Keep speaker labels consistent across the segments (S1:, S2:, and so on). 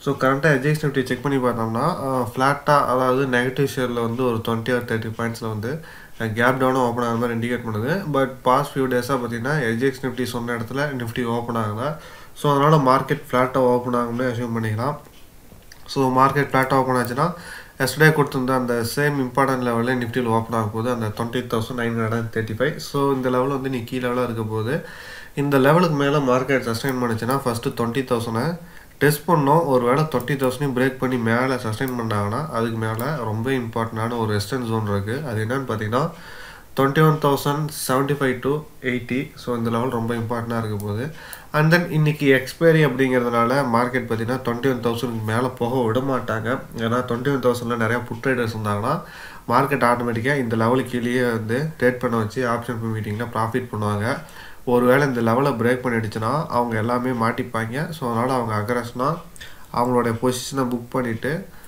S1: so கரண்ட்டாக எஜெக்ஸ் Nifty check பண்ணி பார்த்தோம்னா ஃப்ளாட்டாக அதாவது நெகட்டிவ் ஷேரில் வந்து ஒரு டுவெண்ட்டி ஆர் தேர்ட்டி பாயிண்ட்ஸில் வந்து கேப் டவுனும் ஓப்பன் ஆகிற மாதிரி இண்டிகேட் பண்ணுது பட் பாஸ்ட் ஃபியூ டேஸாக பார்த்தீங்கன்னா எஜெக்ஸ் நிஃப்டி சொன்ன இடத்துல நிஃப்டி ஓப்பன் ஆகுதா ஸோ அதனால் மார்க்கெட் ஃப்ளாட்டாக ஓப்பன் ஆகும்னு அசியூம் பண்ணிக்கலாம் ஸோ மார்க்கெட் ஃப்ளாட்டாக ஓப்பன் ஆச்சுன்னா எஸ்டே கொடுத்துருந்த அந்த சேம் இம்பார்ட்டன்ட் லெவலில் நிஃப்டியில் ஓப்பன் ஆக போகுது அந்த twenty thousand nine hundred thirty five so இந்த லெவல் வந்து நீ கீழே லெவலில் இருக்க போகுது இந்த லெவலுக்கு மேலே மார்க்கெட் சஸ்டைன் பண்ணுச்சுன்னா ஃபஸ்ட்டு டுவெண்ட்டி தௌசண்டை டெஸ்ட் பண்ணோம் ஒரு வேளை டுவெண்ட்டி தௌசண்டையும் பிரேக் பண்ணி மேலே சஸ்டைன் பண்ணாங்கன்னா அதுக்கு மேலே ரொம்ப இம்பார்ட்டண்டான ஒரு ரெஸ்டன் ஜோன் இருக்குது அது என்னன்னு பார்த்தீங்கன்னா twenty one thousand seventy five to eighty so இந்த லெவல் ரொம்ப இம்பார்ட்டண்ட்டாக இருக்க போகுது அண்ட் தென் இன்றைக்கி எக்ஸ்பைரி அப்படிங்கிறதுனால மார்க்கெட் பார்த்தீங்கன்னா டுவெண்ட்டி ஒன் தௌசண்ட்க்கு மேலே போக விட மாட்டாங்க ஏன்னா டுவெண்ட்டி ஒன் தௌசண்டில் நிறையா புட் ரைடர்ஸ் இருந்தாங்கன்னா மார்க்கெட் ஆட்டோமேட்டிக்காக இந்த லெவலுக்கு கீழேயே வந்து ட்ரேட் பண்ண வச்சு ஆப்ஷன் மீட்டிங்கில் ப்ராஃபிட் பண்ணுவாங்க ஒருவேளை இந்த லெவலை பிரேக் பண்ணிடுச்சுன்னா அவங்க எல்லாமே மாட்டிப்பாங்க ஸோ அதனால் அவங்க அக்ரஸ்னால் அவங்களுடைய பொசிஷனை புக் பண்ணிவிட்டு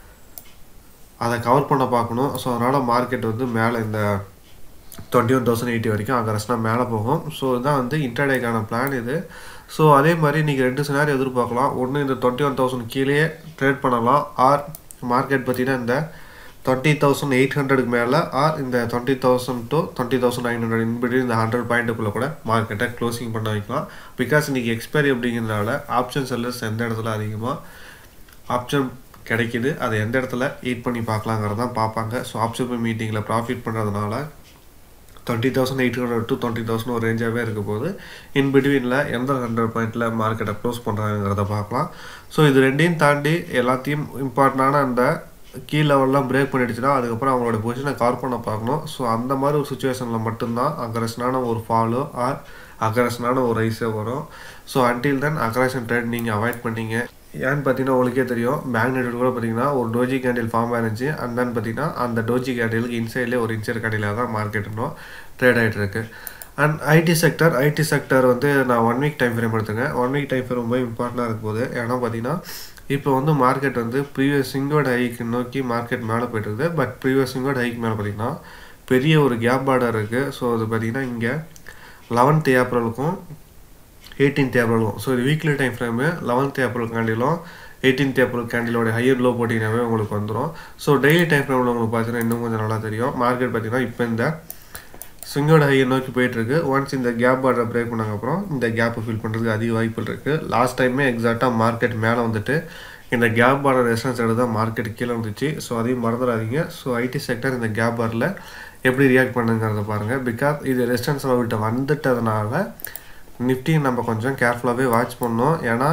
S1: அதை கவர் பண்ண பார்க்கணும் ஸோ அதனால் மார்க்கெட் வந்து மேலே இந்த டுவெண்ட்டி ஒன் தௌசண்ட் எயிட்டி வரைக்கும் அக்ரஸ்னால் மேலே போகும் ஸோ இதுதான் வந்து இன்டர்டேக்கான பிளான் இது ஸோ அதே மாதிரி நீங்கள் ரெண்டு சினாரி எதிர்பார்க்கலாம் ஒன்று இந்த டுவெண்ட்டி ஒன் தௌசண்ட் கீழே ட்ரேட் பண்ணலாம் ஆர் மார்க்கெட் பார்த்தீங்கன்னா இந்த டுவெண்ட்டி தௌசண்ட் எயிட் ஹண்ட்ரடுக்கு மேலே ஆர் இந்த twenty thousand to twenty thousand nine hundred இன்படி இந்த ஹண்ட்ரட் பாயிண்ட்டுக்குள்ளே கூட மார்க்கெட்டை க்ளோசிங் பண்ண வைக்கலாம் பிகாஸ் இன்றைக்கி எக்ஸ்பைரி அப்படிங்கிறதுனால ஆப்ஷன் செல்லர்ஸ் எந்த இடத்துல அதிகமாக ஆப்ஷன் கிடைக்கிது அதை எந்த இடத்துல ஈட் பண்ணி பார்க்கலாங்கிறது தான் பார்ப்பாங்க ஸோ ஆப்ஷன் மீட்டிங்கில் ப்ராஃபிட் பண்ணுறதுனால twenty thousand eight hundred to twenty thousand ஒரு ரேஞ்சாகவே இருக்க போது இன் பிட்வீனில் எந்த ஹண்ட்ரட் பாயிண்ட்டில் மார்க்கெட்டை க்ளோஸ் பண்ணுறாங்கிறத பார்க்கலாம் ஸோ இது ரெண்டையும் தாண்டி எல்லாத்தையும் இம்பார்ட்டண்டான அந்த கீ லெவல்லாம் பிரேக் பண்ணிடுச்சுன்னா அதுக்கப்புறம் அவங்களோட பொசிஷனை கவர் பண்ண பார்க்கணும் ஸோ அந்த மாதிரி ஒரு சுச்சுவேஷனில் மட்டும்தான் அக்ரஷனான ஒரு ஃபாலோ ஆர் அக்ரஷனான ஒரு ரைஸே வரும் so until then aggression trade நீங்கள் அவாய்ட் பண்ணீங்க ஏன்னு பார்த்தீங்கன்னா உங்களுக்கே தெரியும் பேங்க் நெட் கூட பார்த்தீங்கன்னா ஒரு டோஜி கேண்டில் ஃபார்ம் ஆயிருந்துச்சு அண்ட் தென் பார்த்தீங்கன்னா அந்த டோஜி கேண்டிலுக்கு இன்சைட்லேயே ஒரு இன்சைட் கேண்டிலாக தான் மார்க்கெட் இன்னும் ட்ரேட் ஆகிட்டு இருக்கு and IT sector IT sector வந்து நான் ஒன் வீக் டைம் ஃப்ரேம் எடுத்துங்க ஒன் வீக் டைம் ஃப்ரேம் ரொம்ப இம்பார்ட்டண்டாக இருக்கும் போது ஏன்னா பார்த்தீங்கன்னா இப்போ வந்து மார்க்கெட் வந்து ப்ரீவியஸ் சிங்கோட ஹைக்கு நோக்கி மார்க்கெட் மேலே போயிட்டு இருக்குது பட் ப்ரீவியஸ் சிங்கோட ஹைக்கு மேலே பார்த்தீங்கன்னா பெரிய ஒரு கேப் பார்டர் இருக்குது ஸோ அது பார்த்தீங்கன்னா இங்கே லெவன்த் ஏப்ரலுக்கும் எயிட்டீன்த் ஏப்ரலுக்கும் ஸோ இது weekly time frame eleventh April கேண்டிலும் எயிட்டீன்த் ஏப்ரல் கேண்டிலோட ஹையர் லோ போட்டிங்கனாவே உங்களுக்கு வந்துடும் ஸோ டெய்லி டைம் ஃப்ரேமில் உங்களுக்கு பார்த்தீங்கன்னா இன்னும் கொஞ்சம் நல்லா தெரியும் மார்க்கெட் பார்த்தீங்கன்னா இப்போ இந்த ஸ்விங்கோட ஹையை நோக்கி போயிட்டுருக்கு ஒன்ஸ் இந்த கேப் பார்டரை பிரேக் பண்ணதுக்கப்புறம் இந்த கேப்பை ஃபில் பண்ணுறதுக்கு அதிக வாய்ப்புகள் இருக்குது லாஸ்ட் டைமே எக்ஸாக்டாக மார்க்கெட் மேலே வந்துட்டு இந்த கேப் பார்டர் ரெஸ்டன்ஸ் எடுத்து தான் மார்க்கெட் கீழே வந்துச்சு ஸோ அதையும் மறந்துடாதீங்க ஸோ ஐடி செக்டர் இந்த கேப் பாரில் எப்படி ரியாக்ட் பண்ணுங்கிறத பாருங்கள் பிகாஸ் இது ரெஸ்டன்ஸ் லெவல்கிட்ட வந்துட்டதுனால நிஃப்டியை நம்ம கொஞ்சம் கேர்ஃபுல்லாகவே வாட்ச் பண்ணோம் ஏன்னா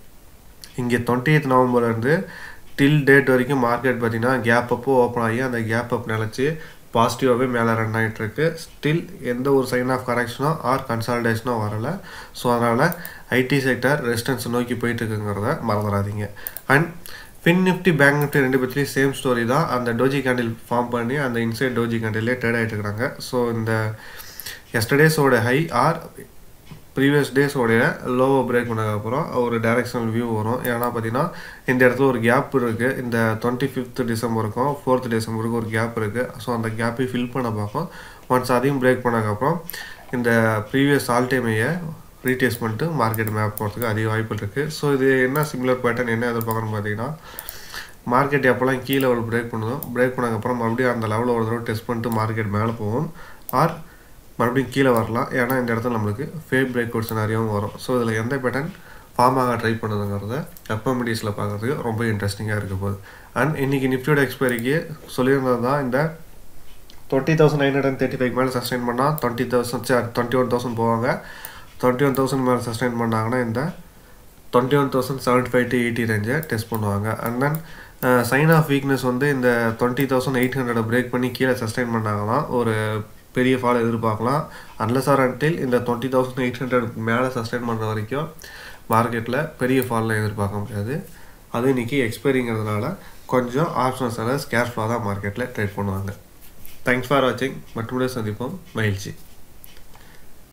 S1: இங்கே டுவெண்ட்டி எய்த் நவம்பர்லேருந்து டில் டேட் வரைக்கும் மார்க்கெட் பார்த்திங்கன்னா கேப் அப்போ ஓப்பன் ஆகி அந்த கேப் அப் நிலச்சி பாசிட்டிவாகவே மேலே ரன் ஆகிட்டுருக்கு ஸ்டில் எந்த ஒரு சைன் ஆஃப் கரெக்ஷனோ ஆர் கன்சால்டேஷனோ வரலை ஸோ அதனால் ஐடி செக்டர் ரெசிஸ்டன்ஸ் நோக்கி போயிட்டுருக்குங்கிறத மறந்துடாதீங்க and fin Nifty bank Nifty ரெண்டு பேர்த்துலேயும் சேம் ஸ்டோரி தான் அந்த டோஜி கேண்டில் ஃபார்ம் பண்ணி அந்த இன்சைட் டோஜி கேண்டிலே ட்ரேட் ஆகிட்டு இருக்கிறாங்க ஸோ இந்த எஸ்டர்டேஸோட ஹை ஆர் ப்ரீவியஸ் டேஸோடைய லோவை பிரேக் பண்ணதுக்கப்புறம் ஒரு டைரக்ஷனல் வியூ வரும் ஏன்னா பார்த்தீங்கன்னா இந்த இடத்துல ஒரு கேப் இருக்குது இந்த டுவெண்ட்டி ஃபிஃப்த் டிசம்பருக்கும் ஃபோர்த் டிசம்பருக்கும் ஒரு கேப் இருக்குது ஸோ அந்த கேப்பை ஃபில் பண்ண பார்க்கும் ஒன்ஸ் அதையும் பிரேக் பண்ணதுக்கப்புறம் இந்த ப்ரீவியஸ் ஆல் டைமையை ரீடேஸ் பண்ணிட்டு மார்க்கெட் மேப் போகிறதுக்கு அதிக வாய்ப்புகள் இருக்குது ஸோ இது என்ன சிமிலர் பேட்டர்ன் என்ன எதிர்பார்க்கணும்னு பார்த்தீங்கன்னா மார்க்கெட் எப்போல்லாம் கீ லெவல் பிரேக் பண்ணுதோ பிரேக் பண்ணதுக்கப்புறம் மறுபடியும் அந்த லெவலில் ஒரு தடவை டெஸ்ட் பண்ணிட்டு மார்க்கெட் மேலே போகும் ஆர் மறுபடியும் கீழே வரலாம் ஏன்னா இந்த இடத்துல நம்மளுக்கு ஃபேக் பிரேக் அவுட் சினாரியும் வரும் ஸோ இதில் எந்த பேட்டர்ன் ஃபார்ம் ஆக ட்ரை பண்ணுதுங்கிறத எஃப்எம்டிஸில் பார்க்குறதுக்கு ரொம்ப இன்ட்ரெஸ்டிங்காக இருக்க போகுது அண்ட் இன்றைக்கி நிஃப்டியோட எக்ஸ்பைரிக்கு சொல்லியிருந்தது தான் இந்த twenty thousand nine hundred thirty five மேலே சஸ்டைன் பண்ணால் twenty thousand sir twenty one thousand போவாங்க டுவெண்ட்டி ஒன் தௌசண்ட் மேலே சஸ்டைன் பண்ணாங்கன்னா இந்த twenty one thousand seventy five to eighty ரேஞ்சை டெஸ்ட் பண்ணுவாங்க and then sign of weakness வந்து இந்த twenty thousand eight hundred break பண்ணி கீழே சஸ்டைன் பண்ணாங்கன்னா ஒரு பெரிய ஃபால் எதிர்பார்க்கலாம் அன்லஸ் ஆர் அன்டில் இந்த டுவெண்ட்டி தௌசண்ட் எயிட் ஹண்ட்ரட் மேலே சஸ்டைன் பண்ணுற வரைக்கும் மார்க்கெட்டில் பெரிய ஃபால்லாம் எதிர்பார்க்க முடியாது அது இன்றைக்கி எக்ஸ்பைரிங்கிறதுனால கொஞ்சம் ஆப்ஷன் செல்லர்ஸ் கேர்ஃபுல்லாக தான் மார்க்கெட்டில் ட்ரேட் பண்ணுவாங்க தேங்க்ஸ் ஃபார் வாட்சிங் மற்றபடி சந்திப்போம் மகிழ்ச்சி